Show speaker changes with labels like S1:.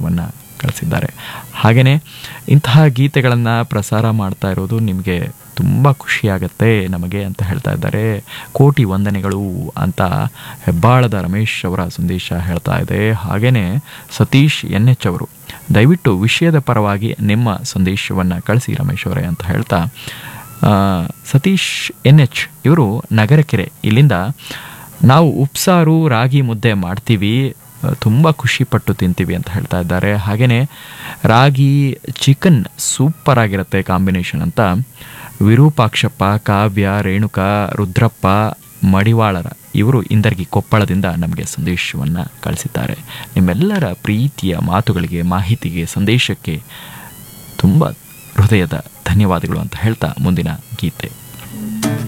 S1: ಸಂದೇಶವನ್ನು ಕಳಿಸಿದ್ದಾರೆ ಹಾಗೆಯೇ ಇಂತಹ ಗೀತೆಗಳನ್ನು ಪ್ರಸಾರ ಮಾಡ್ತಾ ಇರೋದು ನಿಮಗೆ ತುಂಬ ಖುಷಿಯಾಗತ್ತೆ ನಮಗೆ ಅಂತ ಹೇಳ್ತಾ ಇದ್ದಾರೆ ಕೋಟಿ ವಂದನೆಗಳು ಅಂತ ಹೆಬ್ಬಾಳದ ರಮೇಶ್ ಅವರ ಸಂದೇಶ ಹೇಳ್ತಾ ಇದೆ ಹಾಗೆಯೇ ಸತೀಶ್ ಎನ್ ಎಚ್ ಅವರು ದಯವಿಟ್ಟು ವಿಷಯದ ಪರವಾಗಿ ನಿಮ್ಮ ಸಂದೇಶವನ್ನು ಕಳಿಸಿ ರಮೇಶ್ ಅವರೇ ಅಂತ ಹೇಳ್ತಾ ಆ, ಸತೀಶ್ ಎನ್ ಎಚ್ ಇವರು ನಗರಕೆರೆ ಇಲ್ಲಿಂದ ನಾವು ಉಪ್ಸಾರು ರಾಗಿ ಮುದ್ದೆ ಮಾಡ್ತೀವಿ ತುಂಬ ಖುಷಿಪಟ್ಟು ತಿಂತೀವಿ ಅಂತ ಹೇಳ್ತಾ ಇದ್ದಾರೆ ಹಾಗೆಯೇ ರಾಗಿ ಚಿಕನ್ ಸೂಪರ್ ಆಗಿರುತ್ತೆ ಕಾಂಬಿನೇಷನ್ ಅಂತ ವಿರೂಪಾಕ್ಷಪ್ಪ ಕಾವ್ಯ ರೇಣುಕಾ ರುದ್ರಪ್ಪ ಮಡಿವಾಳರ ಇವರು ಇಂದರ್ಗಿ ಕೊಪ್ಪಳದಿಂದ ನಮಗೆ ಸಂದೇಶವನ್ನು ಕಳಿಸಿದ್ದಾರೆ ನಿಮ್ಮೆಲ್ಲರ ಪ್ರೀತಿಯ ಮಾತುಗಳಿಗೆ ಮಾಹಿತಿಗೆ ಸಂದೇಶಕ್ಕೆ ತುಂಬ ಹೃದಯದ ಧನ್ಯವಾದಗಳು ಅಂತ ಹೇಳ್ತಾ ಮುಂದಿನ ಗೀತೆ